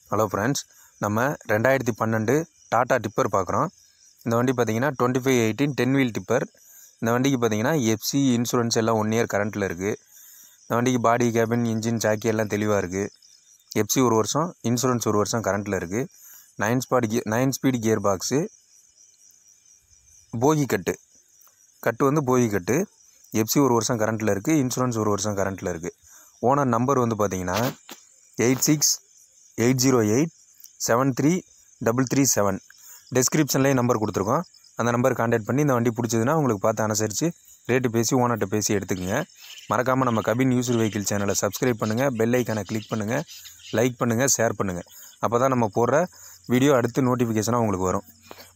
hello friends நம்ம ரெண்டாயிரத்தி பன்னெண்டு டாட்டா டிப்பர் பார்க்குறோம் இந்த வண்டி பார்த்தீங்கன்னா twenty five eighteen ten wheel tipper இந்த வண்டிக்கு பார்த்தீங்கன்னா எஃப்சி இன்சூரன்ஸ் எல்லாம் ஒன் இயர் கரண்ட்டில் இருக்குது இந்த வண்டிக்கு பாடி கேபின் இன்ஜின் சாக்கி எல்லாம் தெளிவாக இருக்குது எஃப்சி ஒரு வருஷம் இன்சூரன்ஸ் ஒரு வருஷம் கரண்ட்டில் இருக்குது நைன் ஸ்பாட் கி nine speed gear box bogie கட்டு கட்டு வந்து போகி கட்டு எஃப்சி ஒரு வருஷம் கரண்ட்டில் இருக்குது இன்சூரன்ஸ் ஒரு வருஷம் கரண்ட்டில் இருக்குது ஓனர் நம்பர் வந்து பார்த்தீங்கன்னா eight six eight zero eight seven three double three seven டெஸ்கிரிப்ஷன்லேயே நம்பர் கொடுத்துருக்கோம் அந்த நம்பர் கான்டாக்ட் பண்ணி இந்த வண்டி பிடிச்சதுன்னா உங்களுக்கு பார்த்து அனுசரித்து ரேட்டு பேசி ஓனர்கிட்ட பேசி எடுத்துக்கோங்க மறக்காமல் நம்ம கபின் யூசர் வெஹிக்கிள் சேனலை சப்ஸ்கிரைப் பண்ணுங்கள் பெல் ஐக்கானை கிளிக் பண்ணுங்கள் லைக் பண்ணுங்கள் ஷேர் பண்ணுங்கள் அப்போ தான் நம்ம போடுற வீடியோ அடுத்து நோட்டிஃபிகேஷனாக உங்களுக்கு வரும்